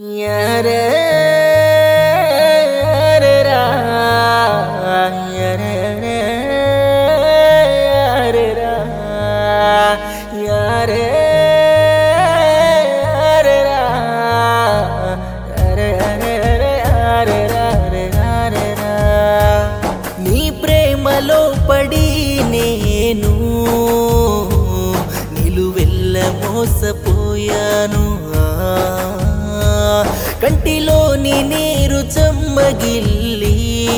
నీ ప్రేమలో పడి నేను నిలువెల్ల మోసపోయాను ఆ, కంటిలోని నీరు చెమ్మగిల్లి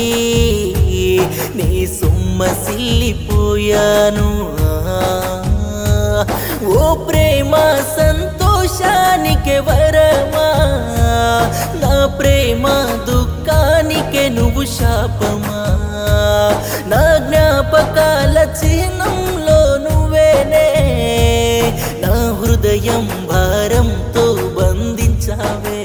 నీ సొమ్మసిల్లిపోయాను ఆ, ఓ ప్రేమ సంతోషానికి వరమా నా ప్రేమ దుఃఖానికే నువ్వు శాపమా నా జ్ఞాపకాల చిహ్నంలో నువ్వేనే నా హృదయం భారంతో బంధించావే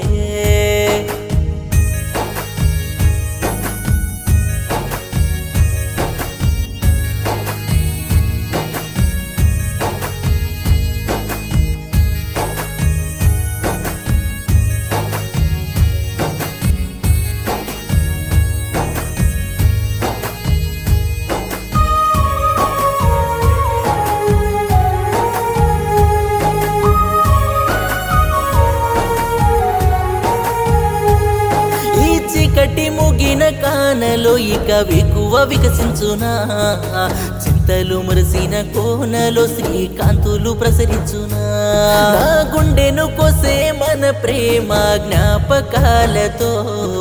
ఈ చీకటి ముగిన కానలో ఇక వెకువ వికసించునా చింతలు మురిసిన కోనలో శ్రీకాంతులు ప్రసరించునా నా గుండెను కోసే మన ప్రేమ జ్ఞాపకాలతో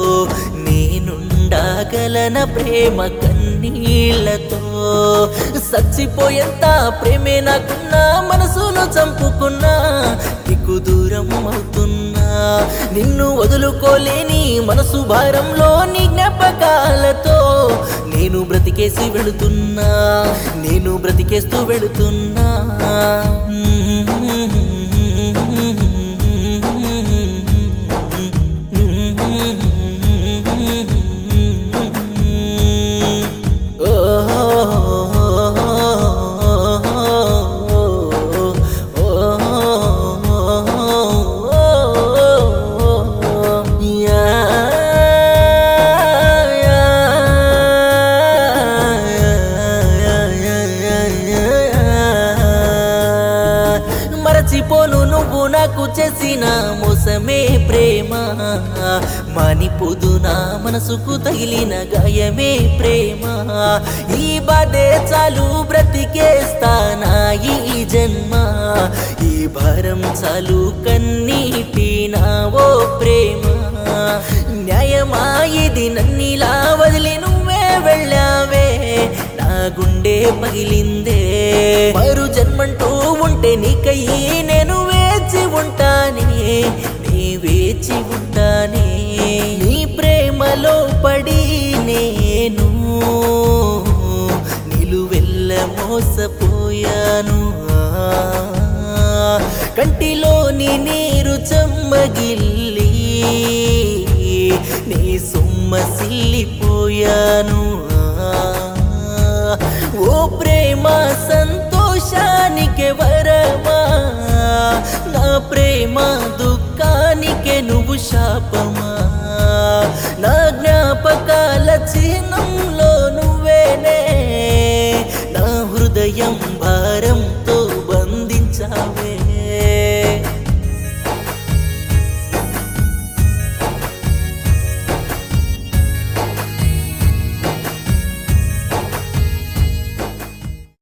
నేనుండగలన ప్రేమ కన్నీళ్లతో సచ్చిపోయేంత ప్రేమే నాకున్నా మనసును చంపుకున్నా నీకు దూరం అవుతున్నా నిన్ను వదులుకోలేని మనసు భారంలో నీ జ్ఞాపకాలతో నేను బ్రతికేసి వెళుతున్నా నేను బ్రతికేస్తూ వెళుతున్నా మరచిపోను నువ్వు నాకు చేసిన మోసమే ప్రేమ మానిపోదు నా మనసుకు తగిలిన గాయమే ప్రేమ ఈ బాధే చాలు బ్రతికేస్తానా ఈ జన్మ ఈ భారం చాలు కన్నీటి నా ఓ ప్రేమ న్యాయమా ఇది నన్నిలా వదిలి నువ్వే వెళ్ళావే నా గుండె పగిలిందే మరు జన్మంటూ ఉంటే నీకయ్యి నేను వేచి ఉంటానే నీ వేచి ఉంటానే నీ ప్రేమలో పడి నేను నిలువెల్ల మోసపోయాను ఆ, కంటిలోని నీరు చెమ్మగిల్లి నీ సొమ్మసిల్లిపోయాను ఆ, ఓ ప్రేమ సంతోషానికి వరమా నా ప్రేమ దుఃఖానికే నువ్వు శాపమా